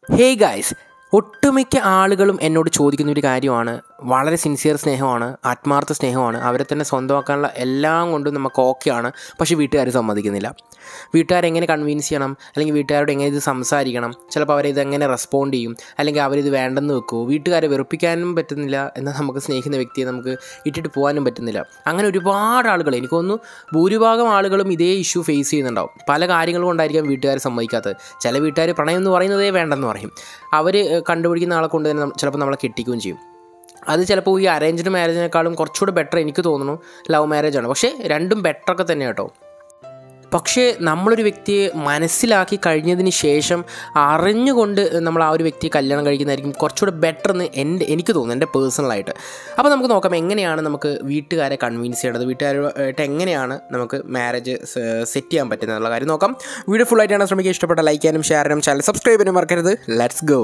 hey guys ഒട്ടുമിക്ക ആളുകളും എന്നോട് ചോദിക്കുന്ന ഒരു കാര്യമാണ് വളരെ സിൻസിയർ സ്നേഹമാണ് ആത്മാർത്ഥ സ്നേഹമാണ് അവരെ തന്നെ സ്വന്തമാക്കാനുള്ള എല്ലാം കൊണ്ടും നമുക്ക് ഓക്കെയാണ് പക്ഷേ വീട്ടുകാർ സമ്മതിക്കുന്നില്ല വീട്ടുകാരെങ്ങനെ കൺവിൻസ് ചെയ്യണം അല്ലെങ്കിൽ വീട്ടുകാരോട് എങ്ങനെ ഇത് സംസാരിക്കണം ചിലപ്പോൾ അവരിത് എങ്ങനെ റെസ്പോണ്ട് ചെയ്യും അല്ലെങ്കിൽ അവരിത് വേണ്ടെന്ന് വെക്കുമോ വീട്ടുകാരെ വെറുപ്പിക്കാനും പറ്റുന്നില്ല എന്നാൽ നമുക്ക് സ്നേഹിക്കുന്ന വ്യക്തിയെ നമുക്ക് ഇട്ടിട്ട് പോകാനും പറ്റുന്നില്ല അങ്ങനെ ഒരുപാട് ആളുകൾ എനിക്ക് തോന്നുന്നു ഭൂരിഭാഗം ആളുകളും ഇതേ ഇഷ്യൂ ഫേസ് ചെയ്യുന്നുണ്ടാവും പല കാര്യങ്ങൾ കൊണ്ടായിരിക്കാം വീട്ടുകാർ സമ്മതിക്കാത്തത് ചില വീട്ടുകാർ പ്രണയം എന്ന് പറയുന്നതേ വേണ്ടെന്ന് പറയും അവർ കണ്ടുപിടിക്കുന്ന ആളെ കൊണ്ട് തന്നെ നം- ചിലപ്പോൾ നമ്മളെ കെട്ടിക്കുകയും ചെയ്യും അത് ചിലപ്പോൾ ഈ അറേഞ്ച്ഡ് മാരേജിനേക്കാളും കുറച്ചുകൂടെ ബെറ്റർ എനിക്ക് തോന്നുന്നു ലവ് മാരേജാണ് പക്ഷേ രണ്ടും ബെറ്ററൊക്കെ തന്നെ കേട്ടോ പക്ഷേ നമ്മളൊരു വ്യക്തിയെ മനസ്സിലാക്കി കഴിഞ്ഞതിന് ശേഷം അറിഞ്ഞുകൊണ്ട് നമ്മൾ ആ ഒരു വ്യക്തിയെ കല്യാണം കഴിക്കുന്നതായിരിക്കും കുറച്ചുകൂടെ ബെറ്റർ എന്ന് എൻ്റെ എനിക്ക് തോന്നുന്നു എൻ്റെ പേഴ്സണലായിട്ട് അപ്പോൾ നമുക്ക് നോക്കാം എങ്ങനെയാണ് നമുക്ക് വീട്ടുകാരെ കൺവിൻസ് ചെയ്യേണ്ടത് വീട്ടുകാരുമായിട്ട് എങ്ങനെയാണ് നമുക്ക് മാരേജ് സെറ്റ് ചെയ്യാൻ പറ്റുന്നത് എന്നുള്ള കാര്യം നോക്കാം വീഡിയോ ഫുൾ ആയിട്ടാണ് ശ്രമിക്കുക ഇഷ്ടപ്പെട്ട ലൈക്ക് ചെയ്യാനും ഷെയർ ചെയ്യാനും ചാനൽ സബ്സ്ക്രൈബ് ചെയ്യാനും മറക്കരുത് ലെറ്റ്സ് ഗോ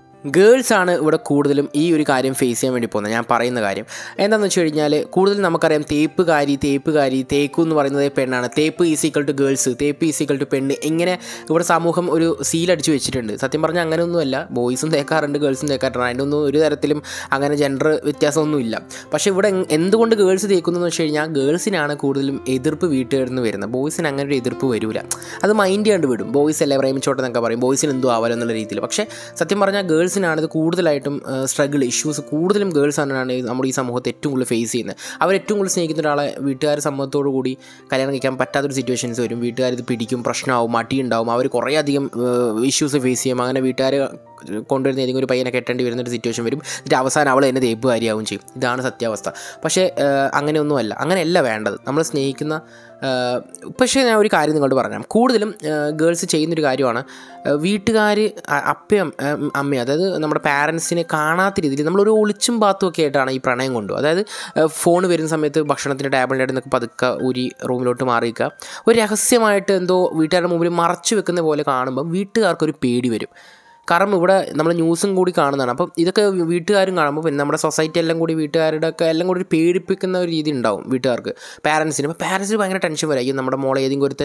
ഗേൾസ് ആണ് ഇവിടെ കൂടുതലും ഈ ഒരു കാര്യം ഫേസ് ചെയ്യാൻ വേണ്ടി പോകുന്നത് ഞാൻ പറയുന്ന കാര്യം എന്താണെന്ന് വെച്ച് കഴിഞ്ഞാൽ കൂടുതൽ നമുക്കറിയാം തേപ്പുകാരി തേപ്പുകാരി തേക്കു എന്ന് പറയുന്നത് പെണ്ണാണ് തേപ്പ് ഈസ് ഈക്വൽ ടു ഗേൾസ് തേപ്പ് ഈസ് ഈക്വൽ ടു പെണ്ണ് ഇങ്ങനെ ഇവിടെ സമൂഹം ഒരു സീലടിച്ച് വെച്ചിട്ടുണ്ട് സത്യം പറഞ്ഞാൽ അങ്ങനെയൊന്നുമല്ല ബോയ്സും തേക്കാറുണ്ട് ഗേൾസും തേക്കാറുണ്ട് അതിൻ്റെ ഒന്നും ഒരു തരത്തിലും അങ്ങനെ ജെൻഡർ വ്യത്യാസമൊന്നുമില്ല പക്ഷേ ഇവിടെ എങ്- എന്തുകൊണ്ട് ഗേൾസ് തേക്കുന്നു എന്ന് വെച്ച് കഴിഞ്ഞാൽ ഗേൾസിനാണ് കൂടുതലും എതിർപ്പ് വീട്ടുകാരിൽ നിന്ന് വരുന്നത് ബോയ്സിന് അങ്ങനെ ഒരു എതിർപ്പ് വരില്ല അത് മൈൻഡ് ചെയ്യാണ്ട് വിടും ബോയ്സ് അല്ലേ പ്രേമിച്ചോട്ടെ എന്നൊക്കെ പറയും ബോയ്സിന് എന്തോ ആവാലോ എന്നുള്ള രീതിയിൽ പക്ഷേ സത്യം പറഞ്ഞാൽ ഗേൾസിനാണ് ഇത് കൂടുതലായിട്ടും സ്ട്രഗിൾ ഇഷ്യൂസ് കൂടുതലും ഗേൾസ് ആണ് ഈ നമ്മുടെ ഈ സമൂഹത്തെ ഏറ്റവും കൂടുതൽ ഫേസ് ചെയ്യുന്നത് അവർ ഏറ്റവും കൂടുതൽ സ്നേഹിക്കുന്ന ഒരാളെ വീട്ടുകാർ സമ്മതത്തോടു കൂടി കല്യാണം കഴിക്കാൻ പറ്റാത്തൊരു സിറ്റുവേഷൻസ് വരും വീട്ടുകാർ ഇത് പിടിക്കും പ്രശ്നമാവും മടിയുണ്ടാവും അവർ കുറേ അധികം ഇഷ്യൂസ് ഫേസ് ചെയ്യും അങ്ങനെ വീട്ടുകാർ കൊണ്ടുവരുന്ന ഏതെങ്കിലും ഒരു പയ്യനെ കെട്ടേണ്ടി വരുന്ന ഒരു സിറ്റുവേഷൻ വരും എന്നിട്ട് അവസാനം അവൾ തന്നെ തേപ്പുകാരിയാവും ചെയ്യും ഇതാണ് സത്യാവസ്ഥ പക്ഷേ ഏഹ്, അങ്ങനെയൊന്നുമല്ല അങ്ങനെയല്ല വേണ്ടത് നമ്മൾ സ്നേഹിക്കുന്ന ഏഹ്, പക്ഷേ ഞാൻ ഒരു കാര്യം നിങ്ങളോട് പറഞ്ഞാൽ കൂടുതലും ഗേൾസ് ചെയ്യുന്നൊരു കാര്യമാണ് വീട്ടുകാർ അപ്പയും ഏഹ്, അമ്മയും അതായത് നമ്മുടെ പാരൻസിനെ കാണാത്ത രീതിയിൽ നമ്മളൊരു ഒളിച്ചും പാത്തും ഒക്കെ ആയിട്ടാണ് ഈ പ്രണയം കൊണ്ടു അതായത് ഫോൺ വരുന്ന സമയത്ത് ഭക്ഷണത്തിൻ്റെ ടേബിളിൻ്റെ അടുത്ത് നിന്നൊക്കെ പതുക്കെ ഊരി റൂമിലോട്ട് മാറിയിക്കുക ഒരു രഹസ്യമായിട്ട് എന്തോ വീട്ടുകാരുടെ മുമ്പിൽ മറച്ചു വെക്കുന്ന പോലെ കാണുമ്പം വീട്ടുകാർക്കൊരു പേടി വരും കാരണം ഇവിടെ നമ്മൾ ന്യൂസും കൂടി കാണുന്നതാണ് അപ്പം ഇതൊക്കെ വീട്ടുകാരും കാണുമ്പോൾ പിന്നെ നമ്മുടെ സൊസൈറ്റി എല്ലാം കൂടി വീട്ടുകാരുടെ ഒക്കെ എല്ലാം കൂടി ഒരു പേടിപ്പിക്കുന്ന ഒരു രീതി ഉണ്ടാവും വീട്ടുകാർക്ക് പാരൻസിന് അപ്പോൾ പാരൻസിന് ഭയങ്കര ടെൻഷൻ വരും അയ്യോ നമ്മുടെ മോളെ ഏതെങ്കിലും ഒരുത്തൻ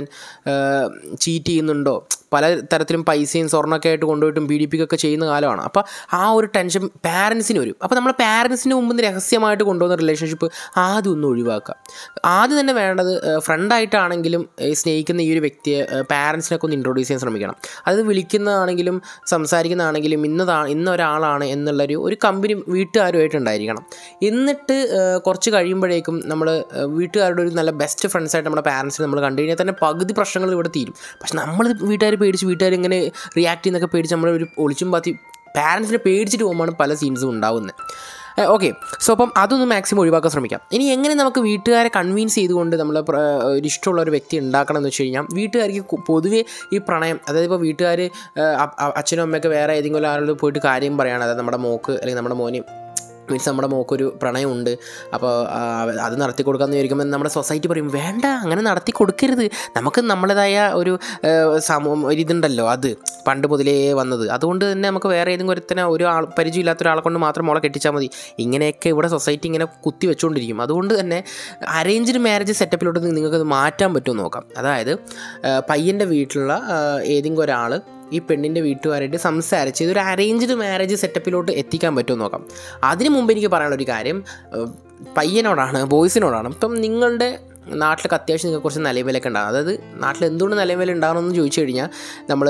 ചീറ്റ് ചെയ്യുന്നുണ്ടോ പല തരത്തിലും പൈസയും സ്വർണ്ണമൊക്കെ ആയിട്ട് കൊണ്ടുപോയിട്ടും പീഡിപ്പിക്കുകയൊക്കെ ചെയ്യുന്ന കാലമാണ് അപ്പോൾ ആ ഒരു ടെൻഷൻ പാരൻസിന് വരും അപ്പോൾ നമ്മൾ പാരൻസിന് മുമ്പ് നിന്ന് രഹസ്യമായിട്ട് കൊണ്ടുവന്ന റിലേഷൻഷിപ്പ് ആദ്യം ഒന്ന് ഒഴിവാക്കുക ആദ്യം തന്നെ വേണ്ടത് ഫ്രണ്ടായിട്ടാണെങ്കിലും സ്നേഹിക്കുന്ന ഈ ഒരു വ്യക്തിയെ പാരൻസിനൊക്കെ ഒന്ന് ഇൻട്രൊഡ്യൂസ് ചെയ്യാൻ ശ്രമിക്കണം അത് വിളിക്കുന്നതാണെങ്കിലും സംസാരിക്കുന്നതാണെങ്കിലും ഇന്നതാ ഇന്ന ഒരാളാണ് എന്നുള്ളൊരു ഒരു കമ്പനി വീട്ടുകാരുമായിട്ട് ഉണ്ടായിരിക്കണം എന്നിട്ട് ആ, കുറച്ച് കഴിയുമ്പോഴേക്കും നമ്മൾ വീട്ടുകാരുടെ ഒരു നല്ല ബെസ്റ്റ് ഫ്രണ്ട്സായിട്ട് നമ്മുടെ പാരൻസിനെ നമ്മൾ കണ്ടു കഴിഞ്ഞാൽ തന്നെ പകുതി പ്രശ്നങ്ങൾ ഇവിടെ തീരും പക്ഷെ നമ്മൾ വീട്ടുകാർ പേടിച്ച് വീട്ടുകാർ ഇങ്ങനെ റിയാക്ട് ചെയ്യുന്നൊക്കെ പേടിച്ച് നമ്മൾ ഒരു ഒളിച്ചും പാത്തി പാരൻസിനെ പേടിച്ചിട്ട് പോകുമ്പോഴാണ് പല സീൻസും ഉണ്ടാവുന്നത് ഓക്കെ സോ അപ്പം അതൊന്ന് മാക്സിമം ഒഴിവാക്കാൻ ശ്രമിക്കാം ഇനി എങ്ങനെ നമുക്ക് വീട്ടുകാരെ കൺവിൻസ് ചെയ്തുകൊണ്ട് നമ്മൾ ഒരു ഇഷ്ടമുള്ള ഒരു വ്യക്തി ഉണ്ടാക്കണം എന്ന് വെച്ച് കഴിഞ്ഞാൽ വീട്ടുകാർക്ക് കു- പൊതുവേ ഈ പ്രണയം അതായത് ഇപ്പോൾ വീട്ടുകാർ അച്ഛനും അമ്മയൊക്കെ വേറെ ഏതെങ്കിലും ആളോട് പോയിട്ട് കാര്യം പറയുകയാണ് അതായത് നമ്മുടെ മോക്ക് അല്ലെങ്കിൽ നമ്മുടെ മോന് മീൻസ് നമ്മുടെ മോക്കൊരു പ്രണയമുണ്ട് അപ്പോൾ ആ, അത് നടത്തി കൊടുക്കാമെന്ന് വിചാരിക്കുമ്പോൾ നമ്മുടെ സൊസൈറ്റി പറയും വേണ്ട അങ്ങനെ നടത്തി കൊടുക്കരുത് നമുക്ക് നമ്മുടേതായ ഒരു ആ, സമൂഹം ഒരു ഇതുണ്ടല്ലോ അത് പണ്ട് മുതലേ വന്നത് അതുകൊണ്ട് തന്നെ നമുക്ക് വേറെ ഏതെങ്കിലും ഒരുത്തനെ ഒരു ആൾ പരിചയമില്ലാത്ത ഒരാളെ കൊണ്ട് മാത്രം മോളെ കെട്ടിച്ചാൽ മതി ഇങ്ങനെയൊക്കെ ഇവിടെ സൊസൈറ്റി ഇങ്ങനെ കുത്തി വെച്ചുകൊണ്ടിരിക്കും അതുകൊണ്ട് തന്നെ അറേഞ്ച്ഡ് മാരേജ് സെറ്റപ്പിലോട്ട് നിങ്ങൾക്ക് അത് മാറ്റാൻ പറ്റുമോ നോക്കാം അതായത് ആ, പയ്യൻ്റെ വീട്ടിലുള്ള ആ, ഏതെങ്കിലും ഒരാൾ ഈ പെണ്ണിൻ്റെ വീട്ടുകാരായിട്ട് സംസാരിച്ച് ഇതൊരു അറേഞ്ച്ഡ് മാരേജ് സെറ്റപ്പിലോട്ട് എത്തിക്കാൻ പറ്റുമോ നോക്കാം അതിന് മുമ്പ് എനിക്ക് പറയാനുള്ള ഒരു കാര്യം ഏഹ്, പയ്യനോടാണ് ബോയ്സിനോടാണ് ഇപ്പം നിങ്ങളുടെ നാട്ടിലൊക്കെ അത്യാവശ്യം നിങ്ങൾക്ക് കുറച്ച് നിലവിലൊക്കെ ഉണ്ടാകും അതായത് നാട്ടിൽ എന്തുകൊണ്ട് നിലവില ഉണ്ടാകണമെന്ന് ചോദിച്ചു കഴിഞ്ഞാൽ നമ്മൾ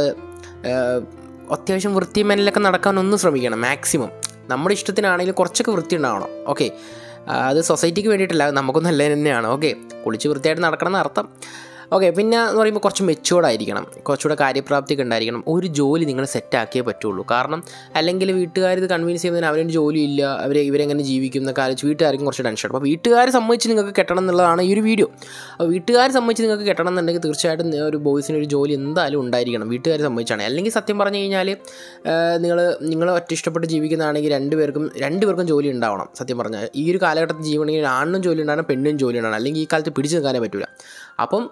അത്യാവശ്യം വൃത്തിമേനിലൊക്കെ നടക്കാനൊന്ന് ശ്രമിക്കണം മാക്സിമം നമ്മുടെ ഇഷ്ടത്തിനാണെങ്കിലും കുറച്ചൊക്കെ വൃത്തി ഉണ്ടാവണം ഓക്കെ അത് സൊസൈറ്റിക്ക് വേണ്ടിയിട്ടല്ല നമുക്കും നല്ല തന്നെയാണ് ഓക്കെ കുളിച്ച് വൃത്തിയായിട്ട് നടക്കണം എന്ന് അർത്ഥം ഓക്കെ പിന്നെ എന്ന് പറയുമ്പോൾ കുറച്ച് മെച്ചുവേർഡ് ആയിരിക്കണം കുറച്ചുകൂടെ കാര്യപ്രാപ്തിയൊക്കെ ഉണ്ടായിരിക്കണം ഒരു ജോലി നിങ്ങൾ സെറ്റാക്കിയേ പറ്റുള്ളൂ കാരണം അല്ലെങ്കിൽ വീട്ടുകാർ ഇത് കൺവിൻസ് ചെയ്യുന്നതിന് അവരൊരു ജോലി ഇല്ല അവർ ഇവരെങ്ങനെ ജീവിക്കും എന്നൊക്കെ ആലോചിച്ച് വീട്ടുകാർക്കും കുറച്ച് ടെൻഷൻ അപ്പോൾ വീട്ടുകാർ സമ്മതിച്ച് നിങ്ങൾക്ക് കെട്ടണം എന്നുള്ളതാണ് ഈ ഒരു വീഡിയോ അപ്പോൾ വീട്ടുകാർ സമ്മതിച്ച് നിങ്ങൾക്ക് കെട്ടണം എന്നുണ്ടെങ്കിൽ തീർച്ചയായിട്ടും ഒരു ബോയ്സിന് ഒരു ജോലി എന്തായാലും ഉണ്ടായിരിക്കണം വീട്ടുകാർ സമ്മതിച്ചാണ് അല്ലെങ്കിൽ സത്യം പറഞ്ഞു കഴിഞ്ഞാൽ നിങ്ങൾ നിങ്ങൾ ഒറ്റ ഇഷ്ടപ്പെട്ട് ജീവിക്കുന്നതാണെങ്കിൽ രണ്ടുപേർക്കും രണ്ടുപേർക്കും ജോലി ഉണ്ടാവണം സത്യം പറഞ്ഞാൽ ഈ ഒരു കാലഘട്ടത്തിൽ ജീവിക്കണമെങ്കിൽ ആണിനും ജോലി ഉണ്ടാകണം പെണ്ണിനും ജോലി ഉണ്ടാകണം അല്ലെങ്കിൽ ഈ കാലത്ത് പിടിച്ചു നിൽക്കാനേ പറ്റില്ല അപ്പം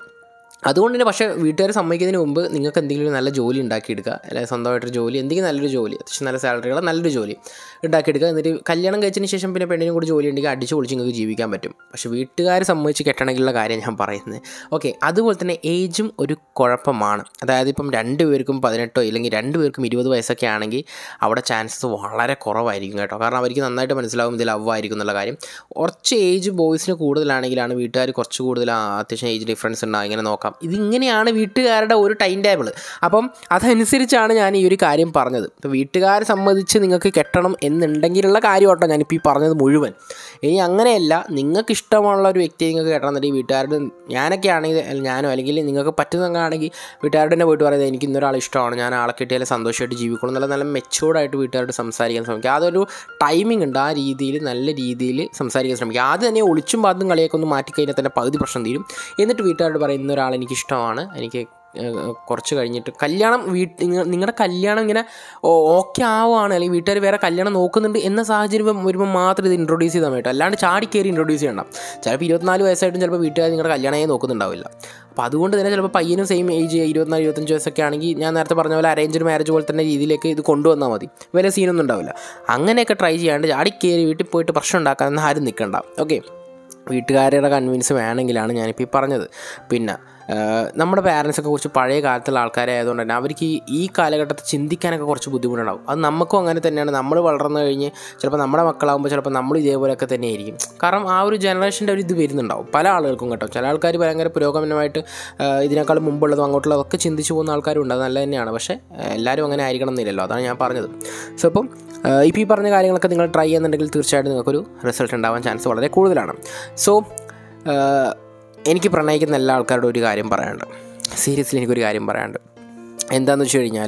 അതുകൊണ്ട് തന്നെ പക്ഷേ വീട്ടുകാർ സമ്മതിക്കുന്നതിന് മുമ്പ് നിങ്ങൾക്ക് എന്തെങ്കിലും ഒരു നല്ല ജോലി ഉണ്ടാക്കിയെടുക്കുക അല്ലെങ്കിൽ സ്വന്തമായിട്ടൊരു ജോലി എന്തെങ്കിലും നല്ലൊരു ജോലി അത്യാവശ്യം നല്ല സാലറികൾ നല്ലൊരു ജോലി ഉണ്ടാക്കിയെടുക്കുക എന്നിട്ട് കല്യാണം കഴിച്ചതിന് ശേഷം പിന്നെ പെണ്ണിനും കൂടി ജോലി ഉണ്ടെങ്കിൽ അടിച്ച് പൊളിച്ച് നിങ്ങൾക്ക് ജീവിക്കാൻ പറ്റും പക്ഷേ വീട്ടുകാർ സമ്മതിച്ച് കെട്ടണമെങ്കിലുള്ള കാര്യം ഞാൻ പറയുന്നത് ഓക്കെ അതുപോലെ തന്നെ ഏജും ഒരു കുഴപ്പമാണ് അതായത് ഇപ്പം രണ്ട് പേർക്കും പതിനെട്ടോ ഇല്ലെങ്കിൽ രണ്ട് പേർക്കും ഇരുപത് വയസ്സൊക്കെ ആണെങ്കിൽ അവിടെ ചാൻസസ് വളരെ കുറവായിരിക്കും കേട്ടോ കാരണം അവർക്ക് നന്നായിട്ട് മനസ്സിലാവും ഇത് ലവ് ആയിരിക്കും എന്നുള്ള കാര്യം കുറച്ച് ഏജ് ബോയ്സിന് കൂടുതലാണെങ്കിലാണ് വീട്ടുകാർ കുറച്ച് കൂടുതൽ ആ, അത്യാവശ്യം ഏജ് ഡിഫറൻസ് ഉണ്ടാകും ഇങ്ങനെ നോക്കാം ഇതിങ്ങനെയാണ് വീട്ടുകാരുടെ ഒരു ടൈം ടേബിൾ അപ്പം അതനുസരിച്ചാണ് ഞാൻ ഈ ഒരു കാര്യം പറഞ്ഞത് ഇപ്പോൾ വീട്ടുകാർ സമ്മതിച്ച് നിങ്ങൾക്ക് കെട്ടണം എന്നുണ്ടെങ്കിലുള്ള കാര്യം കേട്ടോ ഞാനിപ്പോൾ ഈ പറഞ്ഞത് മുഴുവൻ ഇനി അങ്ങനെയല്ല നിങ്ങൾക്ക് ഇഷ്ടമുള്ള ഒരു വ്യക്തിയെ നിങ്ങൾക്ക് കെട്ടണം എന്നുണ്ടെങ്കിൽ വീട്ടുകാരുടെ ഞാനൊക്കെ ആണെങ്കിൽ അല്ല ഞാനോ അല്ലെങ്കിൽ നിങ്ങൾക്ക് പറ്റുന്നതാണെങ്കിൽ വീട്ടുകാരുടെ തന്നെ പോയിട്ട് പറയുന്നത് എനിക്ക് ഇന്നൊരാൾ ഇഷ്ടമാണ് ഞാൻ ആളെ കിട്ടിയാൽ സന്തോഷമായിട്ട് ജീവിക്കണം എന്നുള്ള നല്ല മെച്ചൂർഡായിട്ട് വീട്ടുകാരോട് സംസാരിക്കാൻ ശ്രമിക്കുക അതൊരു ടൈമിംഗ് ഉണ്ട് ആ രീതിയിൽ നല്ല രീതിയിൽ സംസാരിക്കാൻ ശ്രമിക്കുക ആദ്യം തന്നെ ഒളിച്ചും പാത്തും കളിയൊക്കെ ഒന്ന് മാറ്റിക്കഴിഞ്ഞാൽ തന്നെ പകുതി പ്രശ്നം തീരും എന്നിട്ട് വീട്ടുകാരോട് പറയും ഇന്നൊരാൾ എനിക്ക് ഇഷ്ടമാണ് എനിക്ക് ഏഹ്, കുറച്ച് കഴിഞ്ഞിട്ട് കല്യാണം വീട്ട് നിങ്ങളുടെ കല്യാണം ഇങ്ങനെ ഓക്കെ ആവുകയാണ് അല്ലെങ്കിൽ വീട്ടുകാർ വേറെ കല്യാണം നോക്കുന്നുണ്ട് എന്ന സാഹചര്യം വരുമ്പോൾ മാത്രം ഇത് ഇൻട്രൊഡ്യൂസ് ചെയ്താൽ വേട്ടോ അല്ലാണ്ട് ചാടി കയറി ഇൻട്രൊഡ്യൂസ് ചെയ്യണം ചിലപ്പോൾ ഇരുപത്തിനാല് വയസ്സായിട്ടും ചിലപ്പോൾ വീട്ടുകാർ നിങ്ങളുടെ കല്യാണമേ നോക്കുന്നുണ്ടാവില്ല അപ്പോൾ അതുകൊണ്ട് തന്നെ ചിലപ്പോൾ പയ്യനും സെയിം ഏജ് ഇരുപത്തിനാല് ഇരുപത്തഞ്ച് വയസ്സൊക്കെ ആണെങ്കിൽ ഞാൻ നേരത്തെ പറഞ്ഞ പോലെ അറേഞ്ച്ഡ് മാരേജ് പോലെ തന്നെ രീതിയിലേക്ക് ഇത് കൊണ്ടുവന്നാൽ മതി വലിയ സീനൊന്നും ഉണ്ടാവില്ല അങ്ങനെയൊക്കെ ട്രൈ ചെയ്യാണ്ട് ചാടി കയറി വീട്ടിൽ പോയിട്ട് പ്രശ്നം ഉണ്ടാക്കാൻ ആരും നിൽക്കണ്ട ഓക്കെ വീട്ടുകാരുടെ കൺവിൻസ് വേണമെങ്കിലാണ് ഞാനിപ്പോൾ ഈ പറഞ്ഞത് പിന്നെ ആ, നമ്മുടെ പാരൻസൊക്കെ കുറച്ച് പഴയ കാലത്തുള്ള ആൾക്കാരായതുകൊണ്ട് തന്നെ അവർക്ക് ഈ ഈ കാലഘട്ടത്തിൽ ചിന്തിക്കാനൊക്കെ കുറച്ച് ബുദ്ധിമുട്ടുണ്ടാവും അത് നമുക്കും അങ്ങനെ തന്നെയാണ് നമ്മൾ വളർന്നു കഴിഞ്ഞ് ചിലപ്പോൾ നമ്മുടെ മക്കളാകുമ്പോൾ ചിലപ്പോൾ നമ്മൾ ഇതേപോലെയൊക്കെ തന്നെ ആയിരിക്കും കാരണം ആ ഒരു ജനറേഷൻ്റെ ഒരു ഇത് വരുന്നുണ്ടാവും പല ആളുകൾക്കും കേട്ടോ ചില ആൾക്കാർ ഭയങ്കര പുരോഗമനമായിട്ട് ആ, ഇതിനേക്കാളും മുമ്പുള്ളതും അങ്ങോട്ടുള്ളതൊക്കെ ചിന്തിച്ച് പോകുന്ന ആൾക്കാരുണ്ട് അത് നല്ല തന്നെയാണ് പക്ഷേ ആ, എല്ലാവരും അങ്ങനെ ആയിരിക്കണം എന്നില്ലല്ലോ അതാണ് ഞാൻ പറഞ്ഞത് സോ അപ്പം ഇപ്പോൾ ഈ പറഞ്ഞ കാര്യങ്ങളൊക്കെ നിങ്ങൾ ട്രൈ ചെയ്യുന്നുണ്ടെങ്കിൽ തീർച്ചയായിട്ടും നിങ്ങൾക്കൊരു റിസൾട്ട് ഉണ്ടാവാൻ ചാൻസ് വളരെ കൂടുതലാണ് സോ എനിക്ക് പ്രണയിക്കുന്ന എല്ലാ ആൾക്കാരോടും ഒരു കാര്യം പറയാനുണ്ട് സീരിയസ്ലി എനിക്കൊരു കാര്യം പറയാനുണ്ട് എന്താണെന്ന് വെച്ച് കഴിഞ്ഞാൽ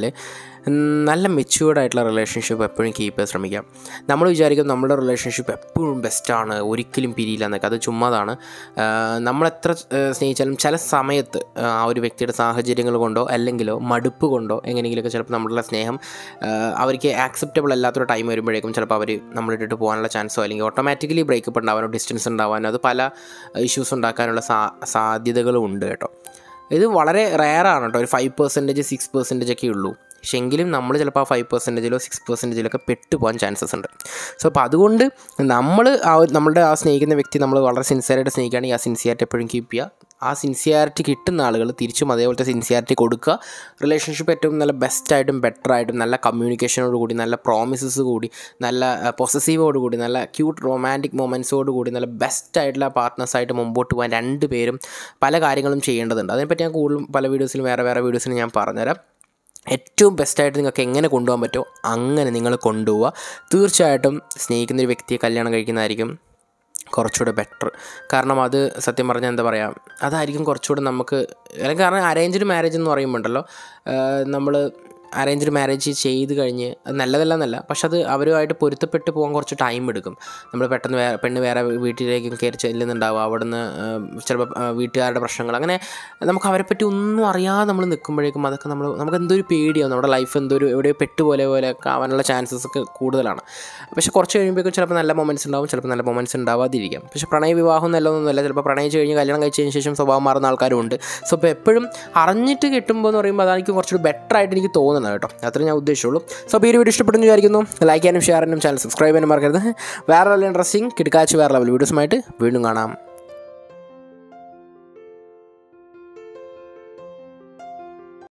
നല്ല മെച്യൂർഡ് ആയിട്ടുള്ള റിലേഷൻഷിപ്പ് എപ്പോഴും കീപ്പ് ചെയ്യാൻ ശ്രമിക്കാം നമ്മൾ വിചാരിക്കും നമ്മുടെ റിലേഷൻഷിപ്പ് എപ്പോഴും ബെസ്റ്റാണ് ഒരിക്കലും പിരിയില്ല എന്നൊക്കെ അത് ചുമ്മാതാണ് ആഹ് നമ്മളെത്ര ആഹ് സ്നേഹിച്ചാലും ചില സമയത്ത് ആഹ് ആ ഒരു വ്യക്തിയുടെ സാഹചര്യങ്ങൾ കൊണ്ടോ അല്ലെങ്കിലോ മടുപ്പ് കൊണ്ടോ എങ്ങനെയെങ്കിലുമൊക്കെ ചിലപ്പോൾ നമ്മളുടെ സ്നേഹം ആഹ് അവർക്ക് ആക്സെപ്റ്റബിൾ അല്ലാത്തൊരു ടൈം വരുമ്പോഴേക്കും ചിലപ്പോൾ അവർ നമ്മളിട്ടിട്ട് പോകാനുള്ള ചാൻസോ അല്ലെങ്കിൽ ഓട്ടോമാറ്റിക്കലി ബ്രേക്കപ്പ് ഉണ്ടാവാനോ ഡിസ്റ്റൻസ് ഉണ്ടാവാനോ അത് പല ഇഷ്യൂസ് ഉണ്ടാക്കാനുള്ള സാ സാധ്യതകളും ഉണ്ട് കേട്ടോ ഇത് വളരെ റെയറാണ് കേട്ടോ ഒരു ഫൈവ് പെർസെൻറ്റേജ് സിക്സ് പെർസെൻറ്റേജ് ഒക്കെ ഉള്ളൂ പക്ഷെ എങ്കിലും നമ്മൾ ചിലപ്പോൾ ആ ഫൈവ് പെർസെൻറ്റേജിലോ സിക്സ് പെർസെൻറ്റേജിലൊക്കെ പെട്ടുപോകാൻ ചാൻസസ് ഉണ്ട് സോ അപ്പോൾ അതുകൊണ്ട് നമ്മൾ ആ ഒരു- നമ്മളുടെ ആ സ്നേഹിക്കുന്ന വ്യക്തി നമ്മൾ വളരെ സിൻസിയറായിട്ട് സ്നേഹിക്കുകയാണെങ്കിൽ ആ സിൻസിയറിറ്റി എപ്പോഴും കീപ്പ് ചെയ്യുക ആ സിൻസിയാരിറ്റി കിട്ടുന്ന ആളുകൾ തിരിച്ചും അതേപോലത്തെ സിൻസിയാരിറ്റി കൊടുക്കുക റിലേഷൻഷിപ്പ് ഏറ്റവും നല്ല ബെസ്റ്റായിട്ടും ബെറ്ററായിട്ടും നല്ല കമ്മ്യൂണിക്കേഷനോട് കൂടി നല്ല പ്രോമിസസ് കൂടി നല്ല പൊസസീവോട് കൂടി നല്ല ക്യൂട്ട് റൊമാൻറ്റിക് മൊമെൻറ്റ്സോട് കൂടി നല്ല ബെസ്റ്റ് ആയിട്ടുള്ള പാർട്ട്നേഴ്സായിട്ട് മുമ്പോട്ട് പോകാൻ രണ്ട് പേരും പല കാര്യങ്ങളും ചെയ്യേണ്ടതുണ്ട് അതിനെപ്പറ്റി ഞാൻ കൂടുതലും പല വീഡിയോസിലും വേറെ വേറെ വീഡിയോസിലും ഞാൻ പറഞ്ഞുതരാം ഏറ്റവും ബെസ്റ്റായിട്ട് നിങ്ങൾക്ക് എങ്ങനെ കൊണ്ടുപോകാൻ പറ്റുമോ അങ്ങനെ നിങ്ങൾ കൊണ്ടുപോവുക തീർച്ചയായിട്ടും സ്നേഹിക്കുന്ന ഒരു വ്യക്തിയെ കല്യാണം കഴിക്കുന്നതായിരിക്കും കുറച്ചുകൂടെ ബെറ്റർ കാരണം അത് സത്യം പറഞ്ഞാൽ എന്താ പറയുക അതായിരിക്കും കുറച്ചുകൂടെ നമുക്ക് അല്ലെങ്കിൽ കാരണം അറേഞ്ച്ഡ് മാരേജ് എന്ന് പറയുമ്പോൾ ഉണ്ടല്ലോ നമ്മൾ അറേഞ്ച്ഡ് മാരേജ് ചെയ്ത് കഴിഞ്ഞ് അത് നല്ലതല്ല എന്നല്ല പക്ഷെ അത് അവരുമായിട്ട് പൊരുത്തപ്പെട്ട് പോകാൻ കുറച്ച് ടൈം എടുക്കും നമ്മൾ പെട്ടെന്ന് വേറെ പെണ്ണ് വേറെ വീട്ടിലേക്ക് കയറി ചെല്ലുന്നുണ്ടാവും അവിടുന്ന് ചിലപ്പോൾ വീട്ടുകാരുടെ പ്രശ്നങ്ങൾ അങ്ങനെ നമുക്ക് അവരെ പറ്റി ഒന്നും അറിയാതെ നമ്മൾ നിൽക്കുമ്പോഴേക്കും അതൊക്കെ നമ്മൾ നമുക്ക് എന്തോ ഒരു പേടിയാവും നമ്മുടെ ലൈഫ് എന്തോ ഒരു എവിടെയോ പെട്ടുപോലെ പോലെ ഒക്കെ ആവാനുള്ള ചാൻസസ് ഒക്കെ കൂടുതലാണ് പക്ഷെ കുറച്ച് കഴിയുമ്പോഴേക്കും ചിലപ്പോൾ നല്ല മൊമെൻറ്റ്സ് ഉണ്ടാവും ചിലപ്പോൾ നല്ല മൊമെൻറ്റ്സ് ഉണ്ടാവാതിരിക്കാം പക്ഷേ പ്രണയ വിവാഹം നല്ലതൊന്നുമല്ല ചിലപ്പോൾ പ്രണയിച്ച് കഴിഞ്ഞ് കല്യാണം കഴിച്ചതിന് ശേഷം സ്വഭാവം മാറുന്ന ആൾക്കാരും ഉണ്ട് സോ ഇപ്പോൾ എപ്പോഴും അറിഞ്ഞിട്ട് കിട്ടുമ്പോൾ എന്ന് പറയുമ്പോൾ അതായിരിക്കും കുറച്ചുകൂടി ബെറ്റർ ആയിട്ട് എനിക്ക് തോന്നുന്നത് കേട്ടോ അത്രേ ഞാൻ ഉദ്ദേശിച്ചുള്ളൂ സോ അപ്പോൾ ഈ ഒരു വീഡിയോ ഇഷ്ടപ്പെടുന്നു വിചാരിക്കുന്നു ലൈക്ക് ചെയ്യാനും ഷെയർ ചെയ്യാനും ചാനൽ സബ്സ്ക്രൈബ് ചെയ്യാനും മറക്കരുത് വേറെ ലെവൽ ഇൻട്രസ്റ്റിംഗ് കിടക്കാച്ച് വേറെ ലെവൽ വീഡിയോസുമായിട്ട് വീണ്ടും കാണാം